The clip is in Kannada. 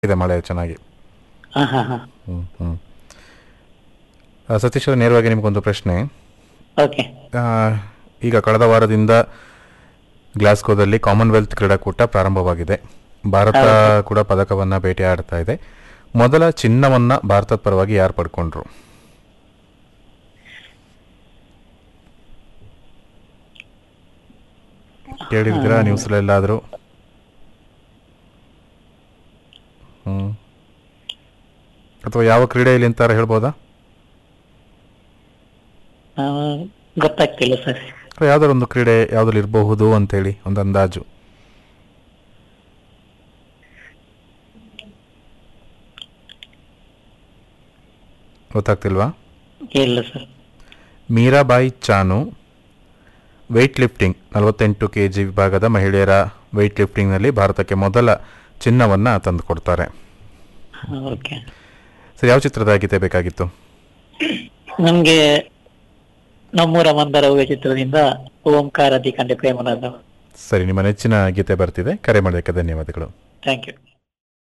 ಇದೆ ಮಳೆ ಚೆನ್ನಾಗಿ ಹಾ ಹಾ ಹಾ ಹ್ಮ್ ಹ್ಮ್ ಆ, ಸತೀಶ್ ಅವ್ರೆ, ನೇರವಾಗಿ ನಿಮಗೊಂದು ಪ್ರಶ್ನೆ ಓಕೆ ಆ, ಈಗ ಕಳೆದ ವಾರದಿಂದ ಗ್ಲಾಸ್ಗೋದಲ್ಲಿ ಕಾಮನ್ವೆಲ್ತ್ ಕ್ರೀಡಾಕೂಟ ಪ್ರಾರಂಭವಾಗಿದೆ ಭಾರತ ಕೂಡ ಪದಕವನ್ನ ಭೇಟಿ ಆಡ್ತಾ ಇದೆ ಮೊದಲ ಚಿನ್ನವನ್ನ ಭಾರತದ ಪರವಾಗಿ ಯಾರು ಪಡ್ಕೊಂಡ್ರು ಕೇಳಿರ್ತೀರಾ ನ್ಯೂಸ್ಲೆಲ್ಲಾದರೂ ಹ್ಮ್ ಅಥವಾ ಯಾವ ಕ್ರೀಡೆಯಲ್ಲಿ ಅಂತಾರೆ ಹೇಳ್ಬೋದಾ ಆ, ಗೊತ್ತಾಗ್ತಿಲ್ಲ ಸರ್ ಅಥವಾ ಯಾವ್ದಾದ್ರು ಒಂದು ಕ್ರೀಡೆ ಯಾವ್ದ್ರಲ್ಲಿ ಇರಬಹುದು ಅಂತೇಳಿ ಒಂದು ಅಂದಾಜು ಗೊತ್ತಾಗ್ತಿಲ್ವಾ ಇಲ್ಲ sir Mirabai Chanu weightlifting ನಲವತ್ತೆಂಟು ಕೆ ಜಿ ವಿಭಾಗದ ಮಹಿಳೆಯರ ವೆಯ್ಟ್ ಲಿಫ್ಟಿಂಗ್ನಲ್ಲಿ ಭಾರತಕ್ಕೆ ಮೊದಲ ಚಿನ್ನವನ್ನು ತಂದುಕೊಡ್ತಾರೆ ಓಕೆ ಸರ್ ಯಾವ ಚಿತ್ರದ ಗೀತೆ ಬೇಕಾಗಿತ್ತು ನಮ್ಗೆ ನಮ್ಮೂರ ಮಂದರ ಹೂವೆ ಚಿತ್ರದಿಂದ ಓಂಕಾರ ದಿ ಕಂಡೆ ಪ್ರೇಮನಾದ ಸರಿ ನಿಮ್ಮ ನೆಚ್ಚಿನ ಗೀತೆ ಬರ್ತಿದೆ ಕರೆ ಮಾಡೋದಕ್ಕೆ ಧನ್ಯವಾದಗಳು ಥ್ಯಾಂಕ್ ಯು